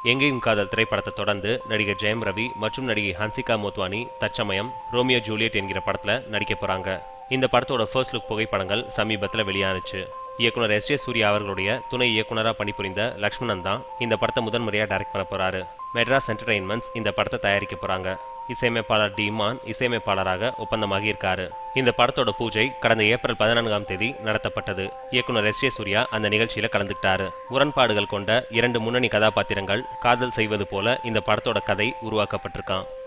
எங்கேயும் காதல் திரைப்படத்தை தொடர்ந்து நடிகர் ஜெயம் ரவி மற்றும் நடிகை ஹன்சிகா மோத்வானி தற்சமயம் ரோமியோ ஜூலியட் என்கிற படத்துல நடிக்க போறாங்க இந்த படத்தோட ஃபர்ஸ்ட் லுக் புகைப்படங்கள் சமீபத்தில் வெளியானுச்சு இயக்குனர் எஸ் ஜே சூர்யா அவர்களுடைய துணை இயக்குனராக பணிபுரிந்த லக்ஷ்மணன் தான் இந்த படத்தை முதன்முறையாக டைரக்ட் பண்ண போறாரு மெட்ராஸ் என்டர்டைன்மெண்ட்ஸ் இந்த படத்தை தயாரிக்க போறாங்க இசையமைப்பாளர் டி இமான் இசையமைப்பாளராக ஒப்பந்தமாகி இருக்காரு இந்த படத்தோட பூஜை கடந்த ஏப்ரல் பதினான்காம் தேதி நடத்தப்பட்டது இயக்குனர் எஸ் ஜே சூர்யா அந்த நிகழ்ச்சியில கலந்துக்கிட்டாரு முரண்பாடுகள் கொண்ட இரண்டு முன்னணி கதாபாத்திரங்கள் காதல் செய்வது போல இந்த படத்தோட கதை உருவாக்கப்பட்டிருக்கான்